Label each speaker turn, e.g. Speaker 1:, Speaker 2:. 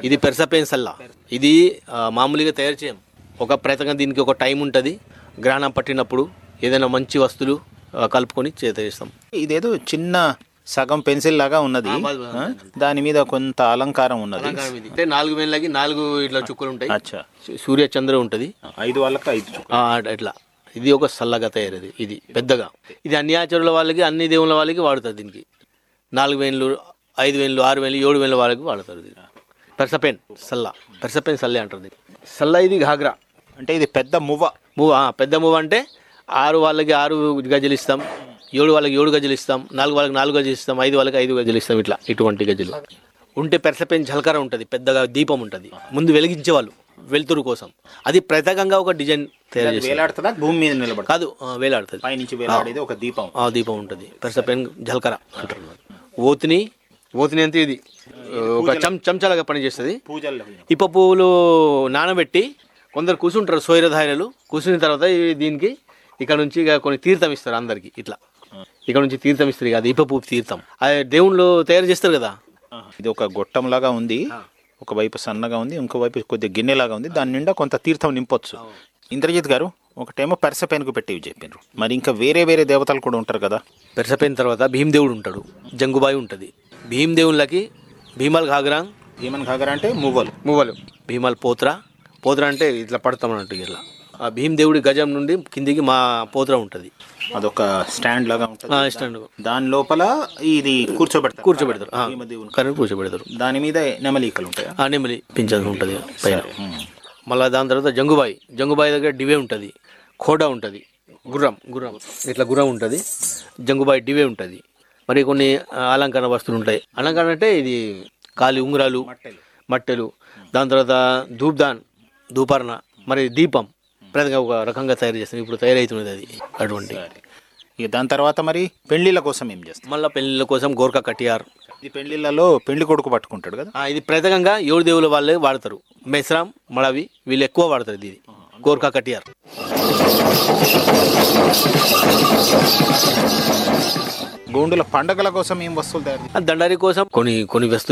Speaker 1: ఇది పెరసపేన్ సల్లా ఇది ఆ, మామూలుగా తయారు చేయం ఒక ప్రయత్నంగా దీనికి ఒక టైం ఉంటుంది గ్రహణం పట్టినప్పుడు ఏదైనా మంచి వస్తువులు ఆ, కలుపుకొని చే- చేస్తాం
Speaker 2: ఇదేదో చిన్న సగం పెన్సిల్ లాగా ఉన్నది
Speaker 1: బాగా
Speaker 2: ఆ? దాని మీద కొంత అలంకారం ఉన్నది
Speaker 1: అలంకారం ఇది అంటే నాలుగు వేలకి నాలుగు ఇట్లా చుక్కలు ఉంటాయి
Speaker 2: అచ్చా
Speaker 1: సూ- సూర్య చంద్ర ఉంటుంది
Speaker 2: ఐదు వాళ్ళకి ఐదు చుక్కలు.
Speaker 1: ఆ, ఇట్లా ఇది ఒక సల్లగా తయారది ఇది పెద్దగా ఇది అన్ని ఆచారుల వాళ్ళకి అన్ని దేవుళ్ళ వాళ్ళకి వాడుతారు దీనికి నాలుగు వేలు ఐదు వేలు ఆరు వేలు ఏడు వేల వాళ్ళకి వాడతారు ఇది పెర్సపెన్ సల్ల పెర్సపెన్ సల్లే అంటారు దీన్ని సల్ల ఇది ఘాగ్రా
Speaker 2: అంటే ఇది పెద్ద మువ్వ
Speaker 1: మూవ ఆ, పెద్ద మూవ అంటే ఆరు వాళ్ళకి ఆరు గజలు ఇస్తాం ఏడు వాళ్ళకి ఏడు గజలు ఇస్తాం నాలుగు వాళ్ళకి నాలుగు గజలు ఇస్తాం ఐదు వాళ్ళకి ఐదు గజలు ఇస్తాం ఇట్లా ఇటువంటి గజలు ఉంటే పెరసపెన్ జలకర ఉంటుంది పెద్దగా దీపం ఉంటుంది ముందు వెలిగించేవాళ్ళు వెలుతురు కోసం అది ప్రత్యేకంగా ఒక డిజైన్ తయారు చేస్తారు
Speaker 2: వేలాడుతుందా భూమి మీద నిలబడుతుంది
Speaker 1: కాదు ఆ, వేలాడుతుంది
Speaker 2: పైనుంచి వేలాడేది ఒక దీపం
Speaker 1: ఆ దీపం ఉంటుంది పెరసపెన్ జలకర అంటారు ఓతిని ఓతిని అంటే ఇది ఒక చం చెంచాలుగా పనిచేస్తుంది
Speaker 2: పూజల్లో
Speaker 1: ఇప్ప పువ్వులు నానబెట్టి కొందరు కూర్చుంటారు సోయరధాయలు కూర్చున్న తర్వాత ఈ- దీనికి ఇక్కడ నుంచి ఇక కొన్ని తీర్థం ఇస్తారు అందరికి ఇట్లా ఇక్కడ నుంచి తీర్థం ఇస్తారు ఇక అది ఇప్ప పువ్వు తీర్థం అది దేవుళ్ళు తయారు చేస్తారు కదా
Speaker 2: ఇది ఒక గొట్టం లాగా ఉంది ఒకవైపు సన్నగా ఉంది ఇంకోవైపు కొద్దిగా గిన్నెలాగా ఉంది దాని నిండా కొంత తీర్థం నింపొచ్చు ఇంద్రజిత్ గారు ఒకటేమో పెరసపెనుకు పెట్టి చెప్పినారు మరి ఇంకా వేరే వేరే దేవతలు కూడా ఉంటారు కదా
Speaker 1: పెరసపోయిన తర్వాత భీమదేవుడు ఉంటాడు జంగుబాయి ఉంటుంది భీమదేవుళ్ళకి భీమల్ ఘాగ్రాంగ్
Speaker 2: ఏమని కాగరా అంటే మువ్వలు
Speaker 1: మువ్వలు భీమల్ పోత్ర పోత్ర అంటే ఇట్లా పడతాం అన్నట్టు ఇట్లా ఆ భీమదేవుడి గజం నుండి కిందికి మా పోత్ర ఉంటుంది
Speaker 2: అదొక స్టాండ్ లాగా ఉంటుంది
Speaker 1: స్టాండ్
Speaker 2: దాని లోపల ఇది కూర్చోబెడతారు
Speaker 1: కూర్చోబెడతారు ఆ,
Speaker 2: భీమదేవుని.
Speaker 1: కరెంట్ కూర్చోబెడతారు
Speaker 2: దాని మీద నెమలీకలు ఉంటాయా
Speaker 1: ఆ నెమలి పింఛన్ ఉంటుంది పైన మళ్ళీ దాని తర్వాత జంగుబాయి జంగుబాయి దగ్గర డివే ఉంటుంది ఖోడా ఉంటుంది గుర్రం గుర్రం ఇట్లా గుర్రం ఉంటుంది జంగుబాయి డివే ఉంటుంది మరి కొన్ని ఆ, అలంకరణ వస్తువులు ఉంటాయి అలంకరణ అంటే ఇది కాలి ఉంగరాలు మట్టెలు దాని తర్వాత ధూప్దాన్ ధూపర్ణ మరి దీపం ప్రతిగా ఒక రకంగా తయారు చేస్తాం ఇప్పుడు తయారవుతున్నది అది అటువంటి
Speaker 2: ఇక దాని తర్వాత మరి పెళ్లిళ్ళ కోసం ఏం చేస్తారు
Speaker 1: మళ్ళీ పెళ్ళిళ్ళ కోసం గోర్ఖా కటియార్
Speaker 2: ఈ పెళ్లిళ్ళలో పెళ్లి కొడుకు పట్టుకుంటాడు కదా
Speaker 1: ఆ, ఇది ప్రత్యేకంగా ఏడు దేవుల వాళ్ళే వాడతారు మెస్రాం మళవి వీళ్ళు ఎక్కువ వాడతారు ఇది గోర్ఖా కటియార్
Speaker 2: గోండుల పండగల కోసం ఏం వస్తువులు తయారు
Speaker 1: ఆ దండారి కోసం కొన్ని కొన్ని వస్తువులు